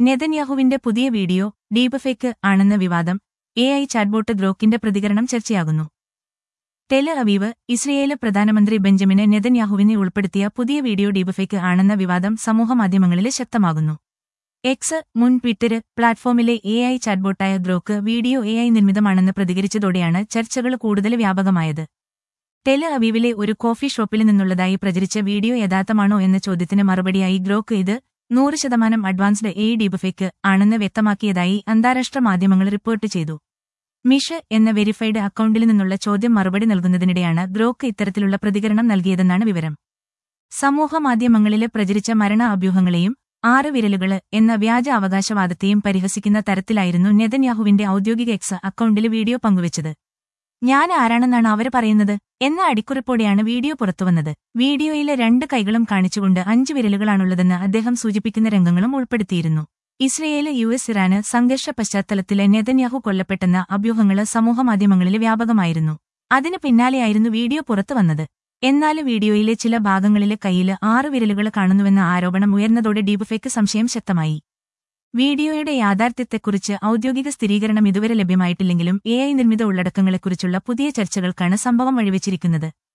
നെതന്യാഹുവിന്റെ പുതിയ video deep ആണെന്ന വിവാദം എ ഐ ചാറ്റ്ബോട്ട് ഗ്രോക്കിന്റെ പ്രതികരണം ചർച്ചയാകുന്നു ടെൽ അവീവ് ഇസ്രയേല് പ്രധാനമന്ത്രി ബെഞ്ചമിന് നെതന്യാഹുവിനെ ഉൾപ്പെടുത്തിയ പുതിയ വീഡിയോ ഡീപ് ആണെന്ന വിവാദം സമൂഹമാധ്യമങ്ങളിൽ ശക്തമാകുന്നു എക്സ് മുൻ ട്വിറ്റർ പ്ലാറ്റ്ഫോമിലെ എ ഐ ചാറ്റ്ബോട്ടായ ഗ്രോക്ക് വീഡിയോ എ ഐ നിർമ്മിതമാണെന്ന് പ്രതികരിച്ചതോടെയാണ് ചർച്ചകൾ കൂടുതൽ വ്യാപകമായത് ടെൽ അവീവിലെ ഒരു കോഫി ഷോപ്പിൽ നിന്നുള്ളതായി പ്രചരിച്ച വീഡിയോ യഥാർത്ഥമാണോ എന്ന ചോദ്യത്തിന് മറുപടിയായി ഗ്രോക്ക് ഇത് നൂറ് ശതമാനം അഡ്വാൻസ്ഡ് എ ഡീപ് ആണെന്ന് വ്യക്തമാക്കിയതായി അന്താരാഷ്ട്ര മാധ്യമങ്ങൾ റിപ്പോർട്ട് ചെയ്തു മിഷ് എന്ന വെരിഫൈഡ് അക്കൌണ്ടിൽ നിന്നുള്ള ചോദ്യം മറുപടി നൽകുന്നതിനിടെയാണ് ഗ്രോക്ക് ഇത്തരത്തിലുള്ള പ്രതികരണം നൽകിയതെന്നാണ് വിവരം സമൂഹമാധ്യമങ്ങളിലെ പ്രചരിച്ച മരണ അഭ്യൂഹങ്ങളെയും ആറ് വിരലുകള് എന്ന വ്യാജ അവകാശവാദത്തെയും പരിഹസിക്കുന്ന തരത്തിലായിരുന്നു നെതന്യാഹുവിന്റെ ഔദ്യോഗിക എക്സ് അക്കൌണ്ടിൽ വീഡിയോ പങ്കുവച്ചത് ഞാൻ ആരാണെന്നാണ് അവർ പറയുന്നത് എന്ന അടിക്കുറിപ്പോടെയാണ് വീഡിയോ പുറത്തുവന്നത് വീഡിയോയിലെ രണ്ട് കൈകളും കാണിച്ചുകൊണ്ട് അഞ്ച് വിരലുകളാണുള്ളതെന്ന് അദ്ദേഹം സൂചിപ്പിക്കുന്ന രംഗങ്ങളും ഉൾപ്പെടുത്തിയിരുന്നു ഇസ്രയേല് യു എസ് ഇറാന് സംഘർഷ പശ്ചാത്തലത്തിലെ നെതന്യാഹു കൊല്ലപ്പെട്ടെന്ന അഭ്യൂഹങ്ങള് സമൂഹമാധ്യമങ്ങളിൽ വ്യാപകമായിരുന്നു അതിന് പിന്നാലെയായിരുന്നു വീഡിയോ പുറത്തുവന്നത് എന്നാൽ വീഡിയോയിലെ ചില ഭാഗങ്ങളിലെ കൈയില് ആറ് വിരലുകൾ കാണുന്നുവെന്ന ആരോപണം ഉയർന്നതോടെ ഡീപ്ഫേക്ക് സംശയം ശക്തമായി വീഡിയോയുടെ യാഥാർത്ഥ്യത്തെക്കുറിച്ച് ഔദ്യോഗിക സ്ഥിരീകരണം ഇതുവരെ ലഭ്യമായിട്ടില്ലെങ്കിലും എ ഐ നിർമ്മിത ഉള്ളടക്കങ്ങളെക്കുറിച്ചുള്ള പുതിയ ചർച്ചകൾക്കാണ് സംഭവം വഴിവെച്ചിരിക്കുന്നത്